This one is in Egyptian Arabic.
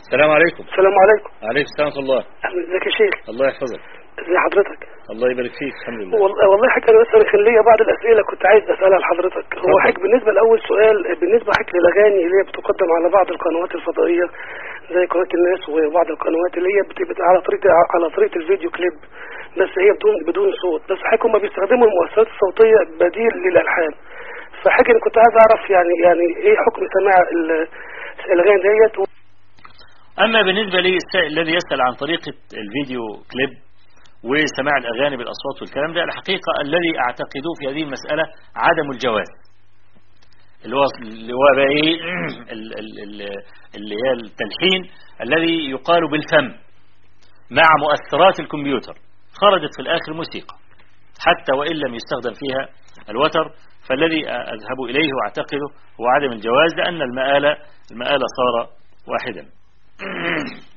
السلام عليكم السلام عليكم عليكم السلام ورحمة الله أهلا ازيك يا شيخ الله يحفظك ازي حضرتك الله يبارك فيك الحمد لله والله والله حاجة أنا بس أنا كان ليا بعض الأسئلة كنت عايز أسألها لحضرتك هو اتفضل. حاجة بالنسبة لأول سؤال بالنسبة حاجة للأغاني اللي هي بتقدم على بعض القنوات الفضائية زي قناة الناس وبعض القنوات اللي هي بتبقى على طريقة على طريقة الفيديو كليب بس هي بدون بدون صوت بس حاجة هم بيستخدموا المؤثرات الصوتية بديل للألحان فحاجة أنا كنت عايز أعرف يعني يعني إيه حكم سماع ال- الأغاني ديت أما بالنسبة للسائل الذي يسأل عن طريقة الفيديو كليب وسماع الأغاني بالأصوات والكلام ده الحقيقة الذي أعتقده في هذه المسألة عدم الجواز اللي هو اللي هو بقى ايه ال- ال- ال- اللي هي التلحين الذي يقال بالفم مع مؤثرات الكمبيوتر خرجت في الآخر موسيقى حتى وإن لم يستخدم فيها الوتر فالذي أذهب إليه وأعتقده هو عدم الجواز لأن المآل المآل صار واحدا